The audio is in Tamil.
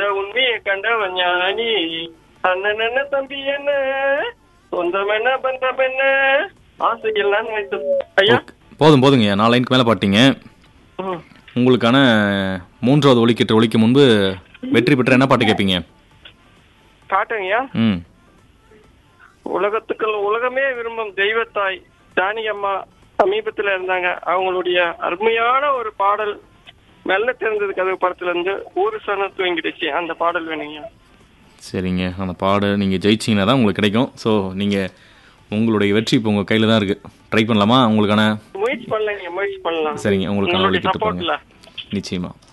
உண்மையை கண்டவன் ஞானி அண்ணன் என்ன தம்பி என்ன சொந்தம் என்ன பந்தம் என்ன ஆசைகள் நான் வைத்து ஐயா ஓகே. போதும் போதுங்க நாலு லைனுக்கு மேலே பாட்டீங்க ம். உங்களுக்கான மூன்றாவது ஒலிக்கிட்ட ஒலிக்க முன்பு வெற்றி பெற்ற என்ன பாட்டு கேட்பீங்க காட்டுங்கய்யா ம் உலகத்துக்குள் உலகமே விரும்பும் தெய்வத்தாய் ஜானகி அம்மா சமீபத்துல இருந்தாங்க அவங்களுடைய அருமையான ஒரு பாடல் மெல்ல திறந்தது கதவு படத்துல இருந்து ஊரு சனம் தூங்கிடுச்சு அந்த பாடல் வேணுங்க சரிங்க அந்த பாடு நீங்கள் ஜெயிச்சிங்கன்னா தான் உங்களுக்கு கிடைக்கும் ஸோ நீங்கள் உங்களுடைய வெற்றி இப்போ உங்கள் கையில் தான் இருக்குது ட்ரை பண்ணலாமா உங்களுக்கான முயற்சி பண்ணலைங்க முயற்சி பண்ணலாம் சரிங்க உங்களுக்கான உங்களுடைய ஒலிக்கிட்டு சப்போர்ட்ல பாருங்க நிச்சயமா